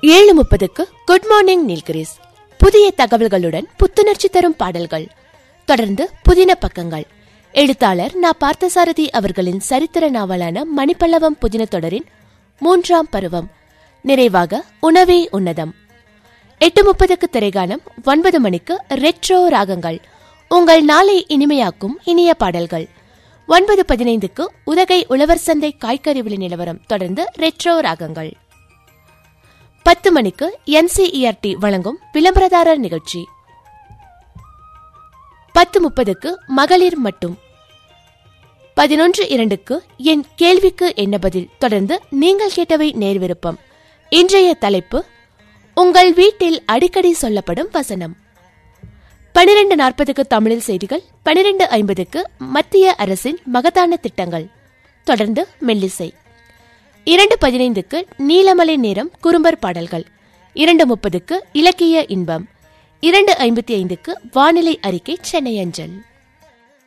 ஏழு முப்பதுக்கு good morning Nilgiris புதிய தகவல்களுடன் புத்துணர்ச்சி தரும் பாடல்கள் தொடர்ந்து புதின பக்கங்கள் எழுத்தாளர் நா பார்த்தசாரதி அவர்களின் சரித்திர நாவலான மணிப்பல்லவம் புதின தொடரின் மூன்றாம் பருவம் நிறைவாக உணவே உன்னதம் எட்டு முப்பதுக்கு திரைகானம் ஒன்பது மணிக்கு ரெட்ரோ ராகங்கள் உங்கள் நாளை இனிமையாக்கும் இனிய பாடல்கள் ஒன்பது பதினைந்துக்கு உதகை உழவர் சந்தை காய்கறி விலை நிலவரம் தொடர்ந்து ரெட்ரோ ராகங்கள் பத்து மணிக்கு என்சிஇஆர்டி வழங்கும் விளம்பரதாரர் நிகழ்ச்சி பத்து முப்பதுக்கு மகளிர் மட்டும் பதினொன்று இரண்டுக்கு என் கேள்விக்கு என்ன பதில் தொடர்ந்து நீங்கள் கேட்டவை நேர் விருப்பம் இன்றைய தலைப்பு உங்கள் வீட்டில் அடிக்கடி சொல்லப்படும் வசனம் பனிரெண்டு நாற்பதுக்கு தமிழில் செய்திகள் பனிரெண்டு ஐம்பதுக்கு மத்திய அரசின் மகத்தான திட்டங்கள் தொடர்ந்து மெல்லிசை இரண்டு பதினைந்துக்கு நீலமலை நேரம் குறும்பர் பாடல்கள் இரண்டு முப்பதுக்கு இலக்கிய இன்பம் இரண்டு ஐம்பத்தி ஐந்துக்கு வானிலை அறிக்கை சென்னை அஞ்சல்